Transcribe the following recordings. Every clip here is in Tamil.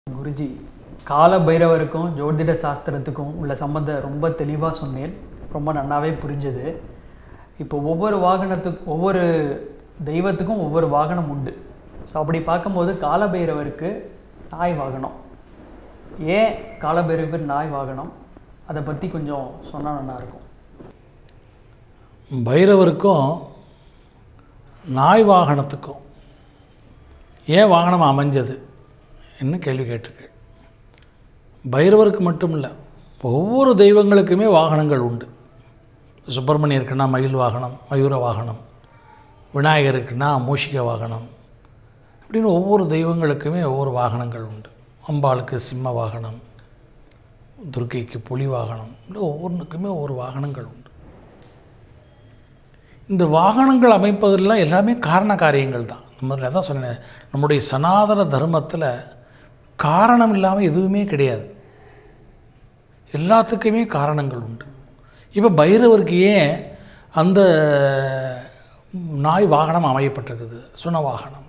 குருஜி கால பைரவருக்கும் ஜோதிட சாஸ்திரத்துக்கும் உள்ள சம்பந்தம் ரொம்ப தெளிவாக சொன்னேன் ரொம்ப நல்லாவே புரிஞ்சது இப்போ ஒவ்வொரு வாகனத்துக்கு ஒவ்வொரு தெய்வத்துக்கும் ஒவ்வொரு வாகனம் உண்டு ஸோ அப்படி பார்க்கும்போது காலபைரவருக்கு நாய் வாகனம் ஏன் காலபைரவருக்கு நாய் வாகனம் அதை பற்றி கொஞ்சம் சொன்னால் நல்லாயிருக்கும் பைரவருக்கும் நாய் வாகனத்துக்கும் ஏன் வாகனம் அமைஞ்சது என்ன கேள்வி கேட்டிருக்கு பைரவருக்கு மட்டும் இல்லை ஒவ்வொரு தெய்வங்களுக்குமே வாகனங்கள் உண்டு சுப்பிரமணியருக்குன்னா மயில் வாகனம் மயூர வாகனம் விநாயகருக்குன்னா மூஷிக வாகனம் அப்படின்னு ஒவ்வொரு தெய்வங்களுக்குமே ஒவ்வொரு வாகனங்கள் உண்டு அம்பாளுக்கு சிம்ம வாகனம் துர்க்கைக்கு புலி வாகனம் இப்படி ஒவ்வொன்றுக்குமே ஒவ்வொரு வாகனங்கள் உண்டு இந்த வாகனங்கள் அமைப்பதெல்லாம் எல்லாமே காரண காரியங்கள் தான் நம்ம அதான் சொன்னேன் நம்முடைய சனாதன தர்மத்தில் காரணம் இல்லாமல் எதுவுமே கிடையாது எல்லாத்துக்குமே காரணங்கள் உண்டு இப்போ பைரவருக்கு ஏன் அந்த நாய் வாகனம் அமையப்பட்டிருக்குது சுன வாகனம்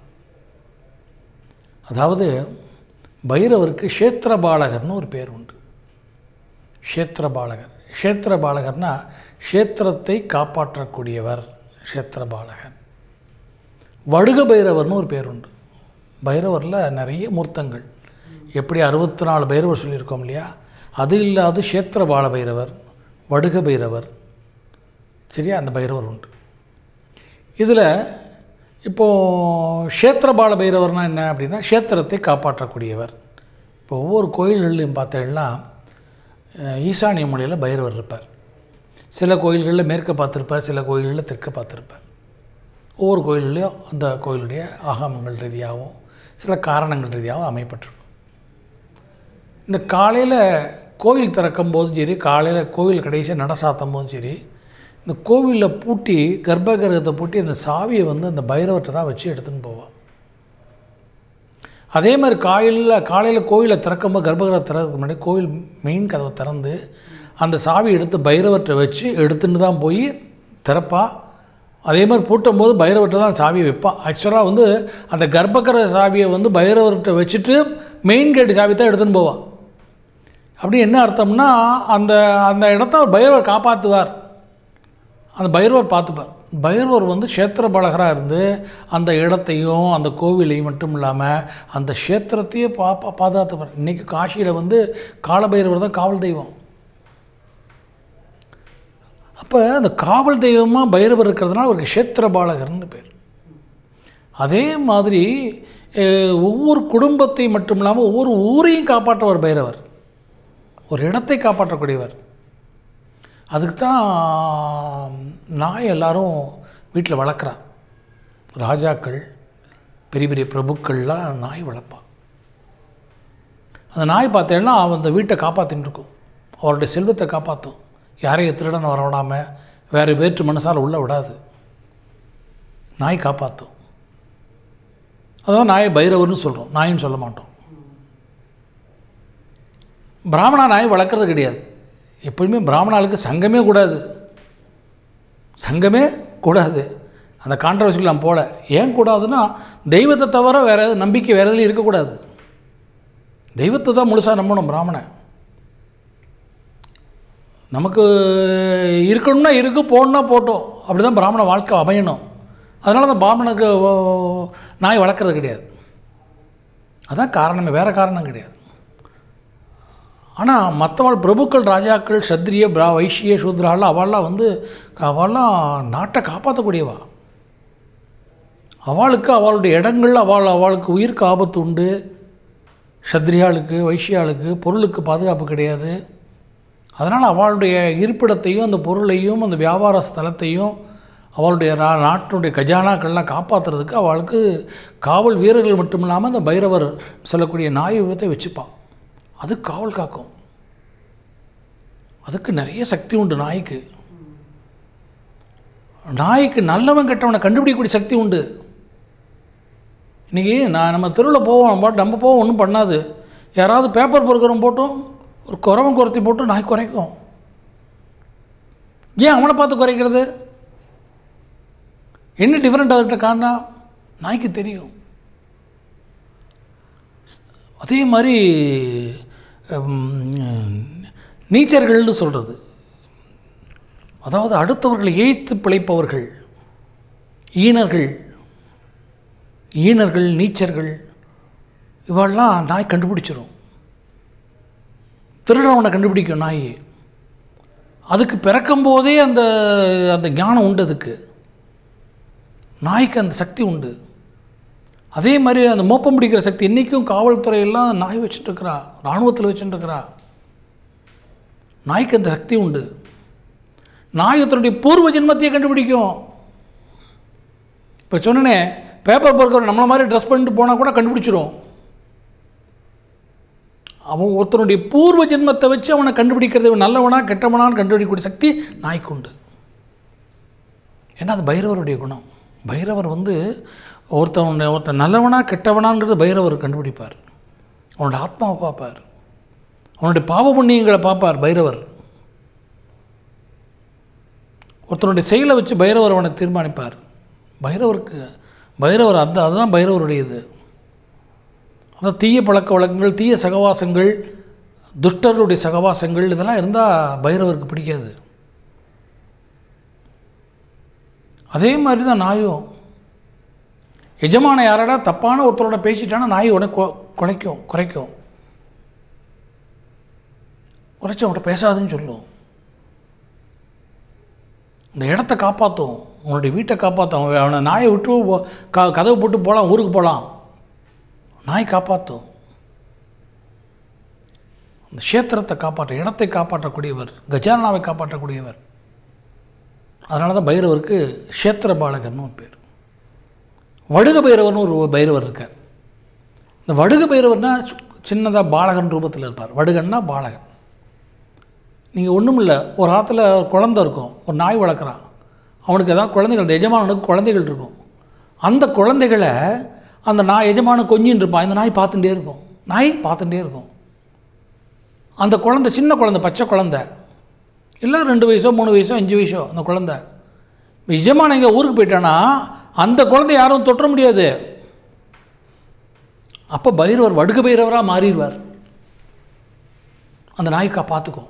அதாவது பைரவருக்கு க்ஷேத்திரபாலகர்னு ஒரு பேர் உண்டு க்ஷேத்திரபாலகர் க்ஷேத்திரபாலகர்னா க்ஷேத்திரத்தை காப்பாற்றக்கூடியவர் க்ஷேத்திரபாலகர் வடுக பைரவர்னு ஒரு பேர் உண்டு பைரவரில் நிறைய மூர்த்தங்கள் எப்படி அறுபத்தி நாலு பைரவர் சொல்லியிருக்கோம் இல்லையா அது இல்லாத க்ஷேத்திரபால பைரவர் வடுக பைரவர் சரியா அந்த பைரவர் உண்டு இதில் இப்போது க்ஷேத்திரபால பைரவர்னா என்ன அப்படின்னா க்ஷேத்திரத்தை காப்பாற்றக்கூடியவர் இப்போ ஒவ்வொரு கோயில்கள்லையும் பார்த்தீங்கன்னா அஹ், ஈசானிய மூலையில் பைரவர் இருப்பார் சில கோயில்களில் மேற்க பார்த்துருப்பார் சில கோயில்களில் தெற்க பார்த்துருப்பார் ஒவ்வொரு கோயில்லையும் அந்த கோயிலுடைய ஆகமங்கள் ரீதியாகவும் சில காரணங்கள் ரீதியாகவும் அமைப்பட்டிருக்கும் இந்த காலையில் கோயில் திறக்கும் போதும் சரி காலையில் கோவில் கடைசியாக நட சாத்தும் போதும் சரி இந்த கோவிலில் பூட்டி கர்ப்பகிரகத்தை பூட்டி அந்த சாவியை வந்து அந்த பைரவர்கிட்ட தான் வச்சு எடுத்துன்னு போவான் அதே மாதிரி காலையில் காலையில் கோயிலை திறக்கும்போது கர்ப்பகிரகம் திறக்கிறதுக்கு முன்னாடி கோவில் மெயின் கதவை திறந்து அந்த சாவி எடுத்து பைரவர்கிட்ட வச்சு எடுத்துன்னு தான் போய் திறப்பா அதே மாதிரி பூட்டும் போது பைரவர்கிட்ட தான் சாவியை வைப்பான் ஆக்சுவலாக வந்து அந்த கர்ப்பகிரக சாவியை வந்து பைரவர்கிட்ட வச்சுட்டு மெயின் கேட்டு சாவி தான் எடுத்துன்னு போவான் அப்படி என்ன அர்த்தம்னா அந்த அந்த இடத்த பைரவர் காப்பாற்றுவார் அந்த பைரவர் பார்த்துப்பார் பைரவர் வந்து க்ஷேத்திர பாலகராக இருந்து அந்த இடத்தையும் அந்த கோவிலையும் மட்டும் இல்லாமல் அந்த க்ஷேத்திரத்தையே பா பா- பாதுகாத்துப்பார் இன்றைக்கி காசியில் வந்து காலபைரவர் தான் காவல் தெய்வம் அப்போ அந்த காவல் தெய்வமாக பைரவர் இருக்கிறதுனால அவருக்கு க்ஷேத்திர பாலகர்னு பேர் அதே மாதிரி அஹ், ஒவ்வொரு குடும்பத்தை மட்டும் இல்லாமல் ஒவ்வொரு ஊரையும் காப்பாற்றுவார் பைரவர் ஒரு இடத்தை காப்பாற்றக்கூடியவர் அதுக்கு தான் நாய் எல்லாரும் வீட்டில் வளர்க்குறா ராஜாக்கள் பெரிய பெரிய பிரபுக்கள்லாம் நாய் வளர்ப்பா அந்த நாய் பார்த்தேன்னா அவன் அந்த வீட்டை காப்பாற்றின்னு இருக்கும் அவருடைய செல்வத்தை காப்பாற்றும் யாரையும் திருடன் வர விடாமல் வேறு வேற்று மனசால் உள்ளே விடாது நாய் காப்பாற்றும் அதான் நாயை பைரவர்னு சொல்கிறோம் நாயின்னு சொல்ல மாட்டோம் பிராமணா நாய் வளர்க்குறது கிடையாது எப்பொழுதுமே பிராமணாளுக்கு சங்கமே கூடாது சங்கமே கூடாது அந்த கான்ட்ரவர்சிக்கு நான் போல ஏன் கூடாதுன்னா தெய்வத்தை தவிர வேறு நம்பிக்கை வேறு எதுலையும் இருக்கக்கூடாது தெய்வத்தை தான் முழுசாக நம்பணும் பிராமணன் நமக்கு இருக்கணும்னா இருக்கு போகணுன்னா போட்டோம் அப்படி தான் பிராமண வாழ்க்கை அமையணும் அதனால தான் பிராமணனுக்கு ஓ, நாய் வளர்க்குறது கிடையாது அதான் காரணமே வேறு காரணம் கிடையாது ஆனால் மற்றவள் பிரபுக்கள் ராஜாக்கள் சத்திரிய பிரா வைஷ்ய சூத்ராலாம் அவள்லாம் வந்து அவள்லாம் நாட்டை காப்பாற்றக்கூடியவா அவளுக்கு அவளுடைய இடங்கள் அவள் அவளுக்கு உயிருக்கு ஆபத்து உண்டு சத்திரியாளுக்கு வைஷ்யாளுக்கு பொருளுக்கு பாதுகாப்பு கிடையாது அதனால் அவளுடைய இருப்பிடத்தையும் அந்த பொருளையும் அந்த வியாபார ஸ்தலத்தையும் அவளுடைய நா நாட்டினுடைய கஜானாக்கள்லாம் காப்பாற்றுறதுக்கு அவளுக்கு காவல் வீரர்கள் மட்டும் இல்லாமல் அந்த பைரவர் சொல்லக்கூடிய நாய் விபத்தை வச்சுப்பான் அது காவல் காக்கும் அதுக்கு நிறைய சக்தி உண்டு நாய்க்கு நாய்க்கு நல்லவன் கெட்டவனை கண்டுபிடிக்கக்கூடிய சக்தி உண்டு இன்றைக்கி நான் நம்ம தெருவில் போவோம் நம்ம பாட்டு நம்ம போவோம் ஒன்றும் பண்ணாது யாராவது பேப்பர் பொறுக்கிறவன் போட்டும் ஒரு குறவன் குறைத்தி போட்டு நாய் குறைக்கும் ஏன் அவனை பார்த்து குறைக்கிறது என்ன டிஃப்ரெண்ட் அதுகிட்ட காரணம் நாய்க்கு தெரியும் அதே மாதிரி ஹம், நீச்சர்கள்னு சொல்கிறது அதாவது அடுத்தவர்களை ஏய்த்து பிழைப்பவர்கள் ஈனர்கள் ஈனர்கள் நீச்சர்கள் இவெல்லாம் நாய் கண்டுபிடிச்சிரும் திருடவனை கண்டுபிடிக்கும் நாய் அதுக்கு பிறக்கும் போதே அந்த அந்த ஞானம் உண்டு அதுக்கு நாய்க்கு அந்த சக்தி உண்டு அதே மாதிரி அந்த மோப்பம் பிடிக்கிற சக்தி இன்றைக்கும் காவல்துறையெல்லாம் நாய் வச்சுட்டு இருக்கிறா இராணுவத்தில் வச்சுட்டு இருக்கிறா நாய்க்கு அந்த சக்தி உண்டு நாய் தன்னுடைய பூர்வ ஜென்மத்தையே கண்டுபிடிக்கும் இப்போ சொன்னனே பேப்பர் பொறுக்கிற நம்மளை மாதிரி ட்ரெஸ் பண்ணிட்டு போனால் கூட கண்டுபிடிச்சிரும் அவன் ஒருத்தனுடைய பூர்வ ஜென்மத்தை வச்சு அவனை கண்டுபிடிக்கிறது இவன் நல்லவனா கெட்டவனான்னு கண்டுபிடிக்கக்கூடிய சக்தி நாய்க்கு உண்டு ஏன்னா அது பைரவருடைய குணம் பைரவர் வந்து ஒருத்தவன் ஒருத்தன் நல்லவனா கெட்டவனாங்கிறது பைரவர் கண்டுபிடிப்பார் அவனோட ஆத்மாவை பார்ப்பார் அவனுடைய பாவ புண்ணியங்களை பார்ப்பார் பைரவர் ஒருத்தனுடைய செயலை வச்சு பைரவர் அவனை தீர்மானிப்பார் பைரவருக்கு பைரவர் அந்த அதுதான் பைரவருடையது அதான் தீய பழக்க வழக்கங்கள் தீய சகவாசங்கள் துஷ்டர்களுடைய சகவாசங்கள் இதெல்லாம் இருந்தால் பைரவருக்கு பிடிக்காது அதே மாதிரி தான் நாயும் எஜமான யாரடா தப்பான ஒருத்தரோட பேசிட்டானா நாய் உடனே கொ- குலைக்கும் குறைக்கும் குறைச்சி அவன்கிட்ட பேசாதுன்னு சொல்லும் இந்த இடத்த காப்பாற்றும் உன்னுடைய வீட்டை காப்பாற்றும் அவன் அவனை நாயை விட்டு போ- க கதவு போட்டு போகலாம் ஊருக்கு போகலாம் நாய் காப்பாற்றும் அந்த க்ஷேத்திரத்தை காப்பாற்ற இடத்தை காப்பாற்றக்கூடியவர் கஜானாவை காப்பாற்றக்கூடியவர் அதனால தான் பைரவருக்கு க்ஷேத்திர பாலகர்னு ஒரு பேர் வடுக பைரவர்னு ஒரு பைரவர் இருக்கார் இந்த வடுக பைரவர்னா சின்னதாக பாலகன் ரூபத்தில் இருப்பார் வடுகன்னா பாலகன் நீங்கள் ஒன்றும் இல்லை ஒரு ஆற்றுல குழந்தை இருக்கும் ஒரு நாய் வளர்க்குறான் அவனுக்கு ஏதாவது குழந்தைகள் அந்த எஜமானனுக்கு குழந்தைகள் இருக்கும் அந்த குழந்தைகளை அந்த நாய் எஜமான கொஞ்சின்னு இருப்பான் இந்த நாய் பார்த்துட்டே இருக்கும் நாய் பார்த்துட்டே இருக்கும் அந்த குழந்தை சின்ன குழந்தை பச்சை குழந்தை இல்லை ரெண்டு வயசோ மூணு வயசோ அஞ்சு வயசோ அந்த குழந்தை இப்போ எஜமான எங்கே ஊருக்கு போயிட்டானா அந்த குழந்தை யாரும் தொற்ற முடியாது அப்போ பைரவர் வடுக பைரவராக மாறிடுவார் அந்த நாய்க்கா பார்த்துக்கும்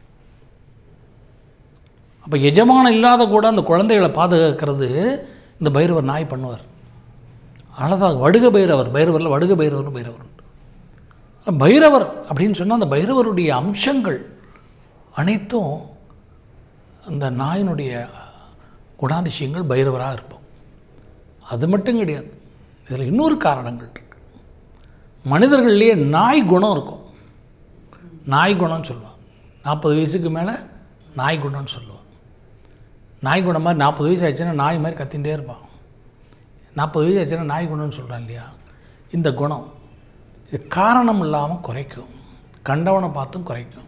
அப்போ எஜமானம் இல்லாத கூட அந்த குழந்தைகளை பாதுகாக்கிறது இந்த பைரவர் நாய் பண்ணுவார் அதனால தான் வடுக பைரவர் பைரவரில் வடுக பைரவர்னு பைரவர் உண்டு ஆனா பைரவர் அப்படின்னு சொன்னால் அந்த பைரவருடைய அம்சங்கள் அனைத்தும் அந்த நாயினுடைய குணாதிசயங்கள் பைரவராக இருப்போம் அது மட்டும் கிடையாது இதில் இன்னொரு காரணங்கள் இருக்கு மனிதர்கள்லேயே நாய் குணம் இருக்கும் நாய் குணம்னு சொல்லுவான் நாற்பது வயசுக்கு மேலே நாய் குணம்னு சொல்லுவான் நாய் குணம் மாதிரி நாற்பது வயசு ஆச்சுன்னா நாய் மாதிரி கத்திகிட்டே இருப்பான் நாற்பது வயசு ஆச்சுன்னா நாய் குணம்னு சொல்கிறான் இல்லையா இந்த குணம் இது காரணம் இல்லாமல் குறைக்கும் கண்டவனை பார்த்தும் குறைக்கும்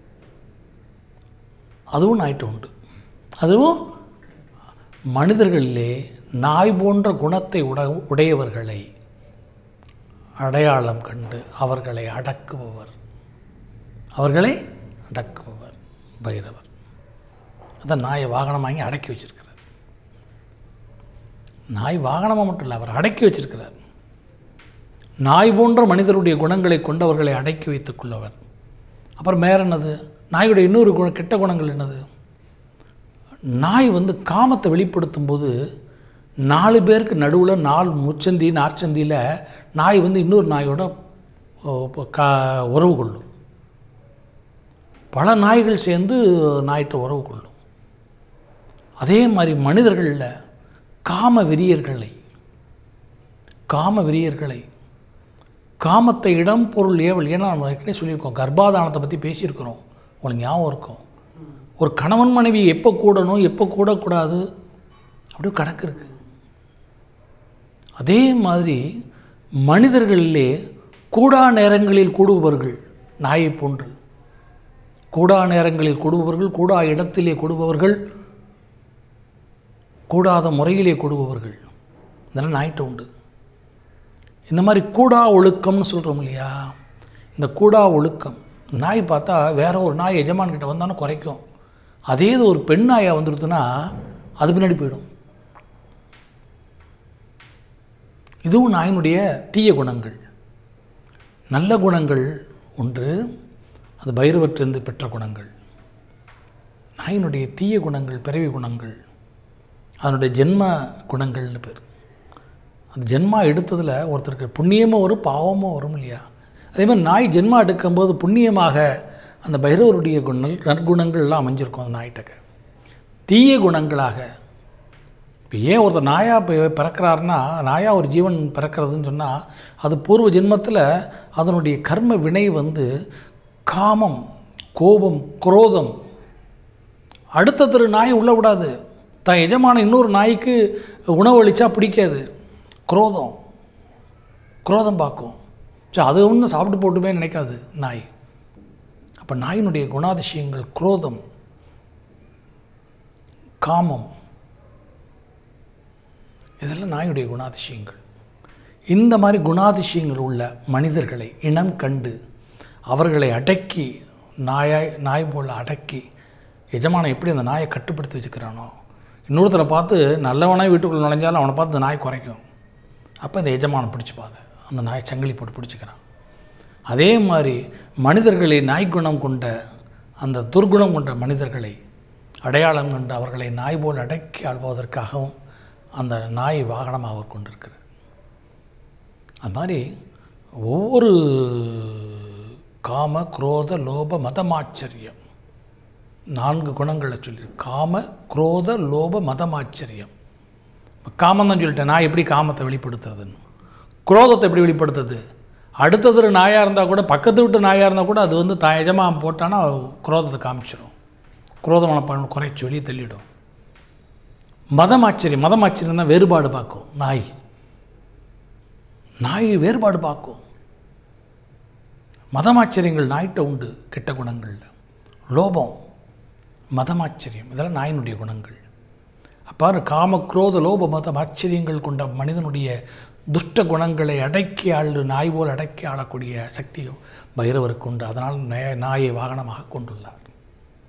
அதுவும் நாய்ட்டு உண்டு அதுவும் மனிதர்களிலே நாய் போன்ற குணத்தை உட உடையவர்களை அடையாளம் கண்டு அவர்களை அடக்குபவர் அவர்களை அடக்குபவர் பைரவர் அதான் நாயை வாகனம் வாங்கி அடக்கி வச்சிருக்கிறார் நாய் வாகனமாக மட்டும் இல்லை அவர் அடக்கி வச்சிருக்கிறார் நாய் போன்ற மனிதருடைய குணங்களை கொண்டவர்களை அடக்கி வைத்துக் கொள்ளவர் அப்புறம் வேற என்னது நாயுடைய இன்னொரு குண கெட்ட குணங்கள் என்னது நாய் வந்து காமத்தை வெளிப்படுத்தும் போது நாலு பேருக்கு நடுவில் நாலு முச்சந்தி நார்ச்சந்தியில் நாய் வந்து இன்னொரு நாயோட ஓ, ப- கா உறவு கொள்ளும் பல நாய்கள் சேர்ந்து நாய்கிட்ட உறவு கொள்ளும் அதே மாதிரி மனிதர்களில் காம வெறியர்களை காம வெறியர்களை காமத்தை இடம் பொருள் ஏவல் ஏன்னா நம்ம ஏற்கனவே சொல்லியிருக்கோம் கர்ப்பாதானத்தை பற்றி பேசியிருக்கிறோம் உங்களுக்கு ஞாபகம் இருக்கும் ஒரு கணவன் மனைவி எப்போ கூடணும் எப்போ கூடக்கூடாது அப்படி ஒரு கணக்கு இருக்கு அதே மாதிரி மனிதர்களிலே கூடா நேரங்களில் கூடுபவர்கள் நாயை போன்று கூடா நேரங்களில் கூடுபவர்கள் கூடா இடத்திலே கூடுபவர்கள் கூடாத முறையிலே கூடுபவர்கள் இதெல்லாம் நாய்ட்ட உண்டு இந்த மாதிரி கூடா ஒழுக்கம்னு சொல்கிறோம் இல்லையா இந்த கூடா ஒழுக்கம் நாய் பார்த்தா வேற ஒரு நாய் எஜமான் கிட்ட வந்தாலும் குறைக்கும் அதே இது ஒரு பெண் நாயாக வந்துடுதுன்னா அது பின்னாடி போயிடும் இதுவும் நாயினுடைய தீய குணங்கள் நல்ல குணங்கள் ஒன்று அது பைரவற்றிலிருந்து பெற்ற குணங்கள் நாயினுடைய தீய குணங்கள் பிறவி குணங்கள் அதனுடைய ஜென்ம குணங்கள்னு பேர் அந்த ஜென்மா எடுத்ததில் ஒருத்தருக்கு புண்ணியமும் வரும் பாவமும் வரும் இல்லையா அதே மாதிரி நாய் ஜென்மா எடுக்கும்போது புண்ணியமாக அந்த பைரவருடைய குணங்கள் நற்குணங்கள்லாம் அமைஞ்சிருக்கும் அந்த நாய்கிட்டக்க தீய குணங்களாக இப்போ ஏன் ஒருத்தர் நாயாக இப்போ பிறக்கிறாருன்னா நாயாக ஒரு ஜீவன் பிறக்கிறதுன்னு சொன்னால் அது பூர்வ ஜென்மத்தில் அதனுடைய கர்ம வினை வந்து காமம் கோபம் குரோதம் அடுத்த திரு நாயை உள்ள விடாது தான் எஜமான இன்னொரு நாய்க்கு உணவளிச்சா பிடிக்காது குரோதம் குரோதம் பார்க்கும் சரி அது ஒன்றும் சாப்பிட்டு போட்டுமே நினைக்காது நாய் அப்போ நாயினுடைய குணாதிசயங்கள் குரோதம் காமம் இதெல்லாம் நாயுடைய குணாதிசயங்கள் இந்த மாதிரி குணாதிசயங்கள் உள்ள மனிதர்களை இனம் கண்டு அவர்களை அடக்கி நாயாய் நாய் போல் அடக்கி எஜமானன் எப்படி அந்த நாயை கட்டுப்படுத்தி வச்சுக்கிறானோ இன்னொருத்தரை பார்த்து நல்லவனாய் வீட்டுக்குள்ளே நுழைஞ்சாலும் அவனை பார்த்து இந்த நாய் குறைக்கும் அப்போ இந்த எஜமானம் பிடிச்சிப்பாங்க அந்த நாய் சங்கிலி போட்டு பிடிச்சிக்கிறான் அதே மாதிரி மனிதர்களை நாய் குணம் கொண்ட அந்த துர்குணம் கொண்ட மனிதர்களை அடையாளம் கண்டு அவர்களை நாய் போல் அடக்கி ஆள்வதற்காகவும் அந்த நாய் வாகனமாக அவர் கொண்டிருக்கிறார் அது மாதிரி ஒவ்வொரு காம குரோத லோப மதமாச்சரியம் நான்கு குணங்களை சொல்லி காம குரோத லோப மதமாச்சரியம் காமம் தான் சொல்லிட்டேன் நான் எப்படி காமத்தை வெளிப்படுத்துறதுன்னு குரோதத்தை எப்படி வெளிப்படுத்துறது அடுத்தது நாயாக இருந்தால் கூட பக்கத்து விட்டு நாயாக இருந்தால் கூட அது வந்து தான் எஜமாக போட்டானா குரோதத்தை காமிச்சிடும் குரோதமான பண்ண குறைச்சி வெளியே தள்ளிடும் மதமாச்சரியம் மதமாச்சரியம் தான் வேறுபாடு பார்க்கும் நாய் நாய் வேறுபாடு பார்க்கும் மதமாச்சரியங்கள் நாய்கிட்ட உண்டு கெட்ட குணங்களில் லோபம் மதமாச்சரியம் இதெல்லாம் நாயினுடைய குணங்கள் அப்பாரு காம குரோத லோப மதம் ஆச்சரியங்கள் கொண்ட மனிதனுடைய துஷ்ட குணங்களை அடக்கி ஆளு நாய் போல் அடக்கி ஆளக்கூடிய சக்தியும் பைரவருக்கு உண்டு அதனால் நாயை வாகனமாக கொண்டுள்ளார்